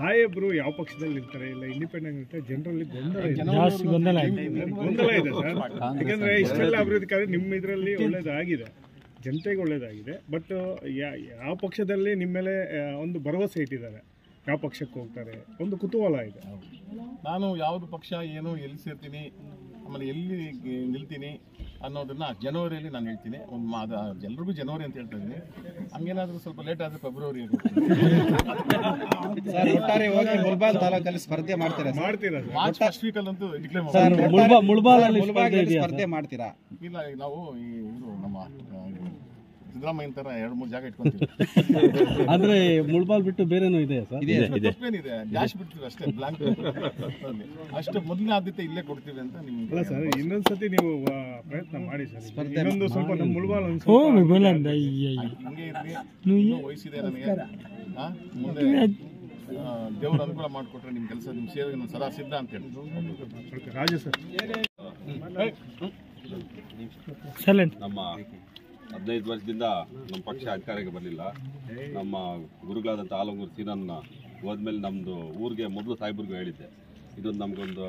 ಸಾಹೇಬ್ರು ಯಾವ ಪಕ್ಷದಲ್ಲಿ ಇರ್ತಾರೆ ಇಲ್ಲ ಇಂಡಿಪೆಂಡೆಂಟ್ ಇರ್ತಾರೆ ಜನರಲ್ಲಿ ಗೊಂದಲ ಇದೆ ಜಾಸ್ತಿ ಗೊಂದಲ ಇದೆ ಗೊಂದಲ ಇದೆ ಸರ್ ಯಾಕಂದ್ರೆ ಇಷ್ಟೆಲ್ಲ ಅಭಿವೃದ್ಧಿ ಕಾರ್ಯ ನಿಮ್ಮ ಇದರಲ್ಲಿ ಒಳ್ಳೇದಾಗಿದೆ ಜನತೆಗೆ ಒಳ್ಳೇದಾಗಿದೆ ಬಟ್ ಯಾವ ಪಕ್ಷದಲ್ಲಿ ನಿಮ್ಮ ಮೇಲೆ ಆ, ಒಂದು ಭರವಸೆ ಇಟ್ಟಿದ್ದಾರೆ ಯಾವ ಪಕ್ಷಕ್ಕೆ ಹೋಗ್ತಾರೆ ಒಂದು ಕುತೂಹಲ ಇದೆ ನಾನು ಯಾವುದು ಪಕ್ಷ ಏನು ಎಲ್ಲಿ ಸೇರ್ತೀನಿ ಆಮೇಲೆ ಎಲ್ಲಿ ನಿಲ್ತೀನಿ ಅನ್ನೋದನ್ನ ಜನವರಿಯಲ್ಲಿ ನಾನು ಹೇಳ್ತೀನಿ ಒಂದು ಮಾ ಅದು ಎಲ್ರಿಗೂ ಜನವರಿ ಅಂತ ಹೇಳ್ತಾ ಇದ್ದೀನಿ ಹಂಗೇನಾದ್ರೂ ಸ್ವಲ್ಪ ಲೇಟ್ ಆದರೆ ಫೆಬ್ರವರಿ ಸರ್ ಒಟ್ಟಾರೆ ಹೋಗಿ ಮುಲ್ಬಾಲ್ ತಾಲೂಕಲ್ಲಿ ಸ್ಪರ್ಧೆ ಮಾಡ್ತೀರಾ ಸರ್? ಮಾಡ್ತೀರಾ ಸರ್ ಮಾರ್ಚ್ ಫಸ್ಟ್ ವೀಕಲ್ಲಂತೂ ಡಿಕ್ಲೇರ್ ಸರ್ ಮಾಡಿ ಒಟ್ಟಾರೆ ಮುಳ್ಬಾ- ಮುಳ್ಬಾಲಲ್ಲಿ ಮುಳ್ಬಾಗಿಲಲ್ಲಿ ಸ್ಪರ್ಧೆ ಇದೆಯಾ ಸ್ಪರ್ಧೆ ಮಾಡ್ತೀರಾ ಇಲ್ಲ ಈಗ ನಾವು ಈ ಇದು ನಮ್ಮ ಆ, ಇದು ಸಿದ್ದರಾಮಯ್ಯ ಥರ ಎರಡು ಮೂರು ಜಾಗ ಇಟ್ಕೊಂತೀವಿ ಅಂದ್ರೆ ಮುಳ್ಬಾಲ್ ಬಿಟ್ಟು ಬೇರೆನೂ ಇದೆ ಸರ್ ತಪ್ಪೇನಿದೆ ಡ್ಯಾಶ್ ಬಿಡ್ತೀವಿ ಅಷ್ಟೇ ಬ್ಲಾಂಕ್ ಅಷ್ಟು ಮೊದಲನೇ ಆದ್ಯತೆ ಇಲ್ಲೇ ಕೊಡ್ತೀವಿ ಅಂತ ಅಲ್ಲ ನಿಮ್ಗೆ ಸರ್ ಇನ್ನೊಂದ್ಸತಿ ನೀವು ಆ, ಪ್ರಯತ್ನ ಮಾಡಿ ಸರ್ ಇನ್ನೊಂದು ಸ್ವಲ್ಪ ನಮ್ಮ ಮುಳುಬಾಲ್ ಒಂದು ಸ್ವಲ್ಪ ಹಂಗೆ ಇರ್ರಿ ಇನ್ನೂ ವಯಸ್ಸಿದೆ ನನಗೆ ಆ, ಮುಂದೆ ಆ, ದೇವ್ರ ಅನುಕೂಲ ಮಾಡಿಕೊಟ್ರೆ ನಿಮ್ಮ ಕೆಲಸ ನಿಮ್ಮ ಸೇವೆಗೆ ನಾನು ಸದಾ ಸಿದ್ಧ ಅಂತ ಹೇಳಿ ಓಕೆ, ರಾಜು ಸರ್ ನಮ್ಮ ಹದಿನೈದು ವರ್ಷದಿಂದ ನಮ್ಮ ಪಕ್ಷ ಅಧಿಕಾರಕ್ಕೆ ಬರಲಿಲ್ಲ ನಮ್ಮ ಗುರುಗಳಾದಂಥ ಆಲಂಗೂರು ಸೀನನ್ನ ಹೋದ್ಮೇಲೆ ನಮ್ಮದು ಊರಿಗೆ ಮೊದಲು ಸಾಹೇಬ್ರಿಗೂ ಹೇಳಿದ್ದೆ ಇದೊಂದು ನಮಗೊಂದು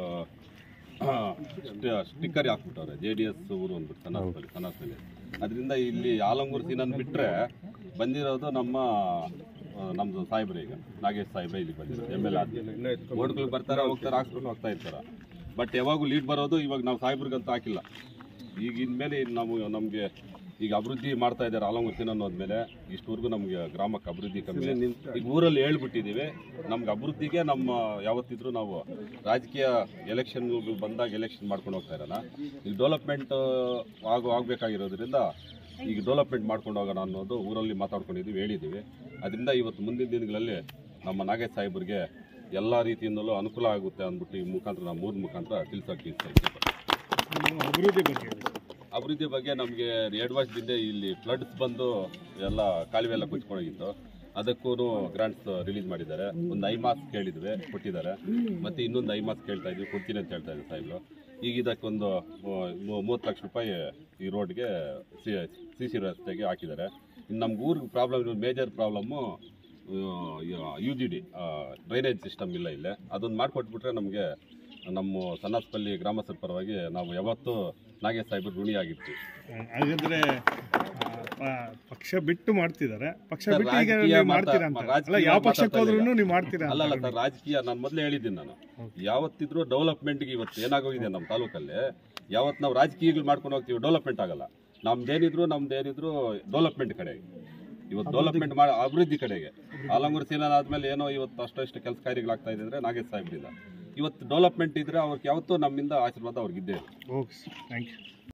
ಸ್ಟಿಕ್ಕರ್ ಹಾಕ್ಬಿಟ್ಟವ್ರೆ ಜೆ ಡಿ ಎಸ್ ಊರು ಅಂದ್ಬಿಟ್ಟು ಸನಾಸ್ಪಲ್ಲಿ ಸನಾಸ್ಪಲ್ಲಿ ಅದರಿಂದ ಇಲ್ಲಿ ಆಲಂಗೂರು ಸೀನನ್ ಬಿಟ್ಟರೆ ಬಂದಿರೋದು ನಮ್ಮ ಆ, ನಮ್ದು ಸಾಹೇಬ್ರೆ ಈಗ ನಾಗೇಶ್ ಸಾಹೇಬ್ರೆ ಇಲ್ಲಿ ಬಂದಿರೋದು ಎಮ್ ಎಲ್ ಆದ್ಮೇಲೆ ಓಟ್ಗಳು ಬರ್ತಾರೆ ಹೋಗ್ತಾರೆ ಹಾಕ್ಸ್ಕೊಂಡು ಹೋಗ್ತಾ ಇರ್ತಾರೆ ಬಟ್ ಯಾವಾಗೂ ಲೀಡ್ ಬರೋದು ಇವಾಗ ನಾವು ಸಾಹೇಬ್ರಿಗಂತೂ ಹಾಕಿಲ್ಲ ಈಗ ಇನ್ಮೇಲೆ ನಾವು ನಮಗೆ ಈಗ ಅಭಿವೃದ್ಧಿ ಮಾಡ್ತಾ ಇದ್ದಾರೆ ಆಲಂಗುರ್ತಿನ ಅನ್ನೋದ್ಮೇಲೆ ಇಷ್ಟವರೆಗೂ ನಮಗೆ ಗ್ರಾಮಕ್ಕೆ ಅಭಿವೃದ್ಧಿ ಕಮ್ಮಿ ಈಗ ಊರಲ್ಲಿ ಹೇಳ್ಬಿಟ್ಟಿದ್ದೀವಿ ನಮ್ಗೆ ಅಭಿವೃದ್ಧಿಗೆ ನಮ್ಮ ಯಾವತ್ತಿದ್ರೂ ನಾವು ರಾಜಕೀಯ ಎಲೆಕ್ಷನ್ ಬಂದಾಗ ಎಲೆಕ್ಷನ್ ಮಾಡ್ಕೊಂಡು ಹೋಗ್ತಾ ಇರೋಣ ಈಗ ಡೆವಲಪ್ಮೆಂಟ್ ಆಗೋ ಆಗಬೇಕಾಗಿರೋದ್ರಿಂದ ಈಗ ಡೆವಲಪ್ಮೆಂಟ್ ಮಾಡ್ಕೊಂಡು ಹೋಗೋಣ ಅನ್ನೋದು ಊರಲ್ಲಿ ಮಾತಾಡ್ಕೊಂಡಿದ್ದೀವಿ ಹೇಳಿದ್ದೀವಿ ಅದರಿಂದ ಇವತ್ತು ಮುಂದಿನ ದಿನಗಳಲ್ಲಿ ನಮ್ಮ ನಾಗೇಶ್ ಸಾಹೇಬ್ರಿಗೆ ಎಲ್ಲ ರೀತಿಯಿಂದಲೂ ಅನುಕೂಲ ಆಗುತ್ತೆ ಅಂದ್ಬಿಟ್ಟು ಈ ಮುಖಾಂತರ ನಾವು ಮೂರು ಮುಖಾಂತರ ತಿಳ್ಸೋಕೆ ಇಷ್ಟ ನಿಮ್ಮ ಅಭಿವೃದ್ಧಿ ಬಗ್ಗೆ ಹೇಳಿ ಸರ್. ಅಭಿವೃದ್ಧಿ ಬಗ್ಗೆ ನಮಗೆ ಎರಡು ವರ್ಷದಿಂದ ಇಲ್ಲಿ ಫ್ಲಡ್ಸ್ ಬಂದು ಎಲ್ಲ ಕಾಲುವೆ ಎಲ್ಲ ಕೊಚ್ಕೊಂಡೋಗಿತ್ತು ಅದಕ್ಕೂ ಗ್ರಾಂಟ್ಸ್ ರಿಲೀಸ್ ಮಾಡಿದ್ದಾರೆ ಒಂದು ಐ ಮಾಸ್ ಕೇಳಿದ್ವಿ ಕೊಟ್ಟಿದ್ದಾರೆ ಮತ್ತೆ ಇನ್ನೊಂದು ಐ ಮಾಸ್ ಕೇಳ್ತಾ ಇದ್ವಿ ಕೊಡ್ತೀನಿ ಅಂತ ಹೇಳ್ತಾ ಇದ್ದಾರೆ ಸಾಹೇಬ್ರು ಈಗ ಇದಕ್ಕೊಂದು ಮೂವತ್ತು ಲಕ್ಷ ರೂಪಾಯಿ ಈ ರೋಡ್ಗೆ ಸಿ ಸಿ ಸಿ ರಸ್ತೆಗೆ ಹಾಕಿದ್ದಾರೆ ಇನ್ನು ನಮ್ಗೆ ಊರಿಗೆ problem major problem U G D drainage system ಇಲ್ಲ ಇಲ್ಲೇ ಅದೊಂದು ಮಾಡಿಕೊಟ್ಬಿಟ್ರೆ ನಮಗೆ ನಮ್ಮ ಸನ್ನಾಸ್ಪಲ್ಲಿ ಗ್ರಾಮಸ್ಥರ ಪರವಾಗಿ ನಾವು ಯಾವತ್ತೂ ನಾಗೇಶ್ ಸಾಹೇಬ್ರು ಋಣಿಯಾಗಿರ್ತೀವಿ ಆ, ಹಾಗಾದ್ರೆ ಆ, ಪ- ಪಕ್ಷ ಬಿಟ್ಟು ಮಾಡ್ತಿದ್ದಾರೆ ಪಕ್ಷ ಸರ್, ಬಿಟ್ಟು ಈಗ ರಾಜಕೀಯ ನೀವು ಮಾಡ್ತೀರಾ ಅಂತ ಮಾತಾ- ಅಲ್ಲ ಯಾವ ರಾಜಕೀಯ ಪಕ್ಷಕ್ಕೆ ಹೋದ್ರೂ ಮಾತಾಡ್ತಾ ನೀವು ಮಾಡ್ತೀರಾ ಅಲ್ಲ ಅಲ್ಲ ಅಂತ ಸರ್ ರಾಜಕೀಯ ನಾನು ಮೊದಲೇ ಹೇಳಿದ್ದೀನಿ ನಾನು ಯಾವತ್ತಿದ್ರೂ ಡೆವಲಪ್ಮೆಂಟ್ಗೆ ಇವತ್ತು ಏನಾಗೋಗಿದೆ ನಮ್ಮ ತಾಲೂಕಲ್ಲಿ ಯಾವತ್ತು ನಾವು ರಾಜಕೀಯಗಳು ಮಾಡ್ಕೊಂಡು ಹೋಗ್ತೀವಿ ಡೆವಲಪ್ಮೆಂಟ್ ಆಗಲ್ಲ ನಮ್ದೇನಿದ್ರು ನಮ್ದೇನಿದ್ರು ಡೆವಲಪ್ಮೆಂಟ್ ಕಡೆಗೆ ಇವತ್ತು ಡೆವಲಪ್ಮೆಂಟ್ ಮಾಡಿ ಅಭಿವೃದ್ಧಿ ಕಡೆಗೆ ಆಲಂಗೂರು ಸೀನನ್ ಆದ್ಮೇಲೆ ಏನೋ ಇವತ್ತು ಅಷ್ಟಷ್ಟು ಕೆಲಸ ಕಾರ್ಯಗಳಾಗ್ತಾ ಇದೆ ಅಂದ್ರೆ ನಾಗೇಶ್ ಸಾಹೇಬ್ರಿಂದ ಇವತ್ತು ಡೆವಲಪ್ಮೆಂಟ್ ಇದ್ರೆ ಅವ್ರಿಗೆ ಯಾವತ್ತೂ ನಮ್ಮಿಂದ ಆಶೀರ್ವಾದ ಅವ್ರಿಗೆ ಇದ್ದೇ ಇರುತ್ತೆ. Okay thank you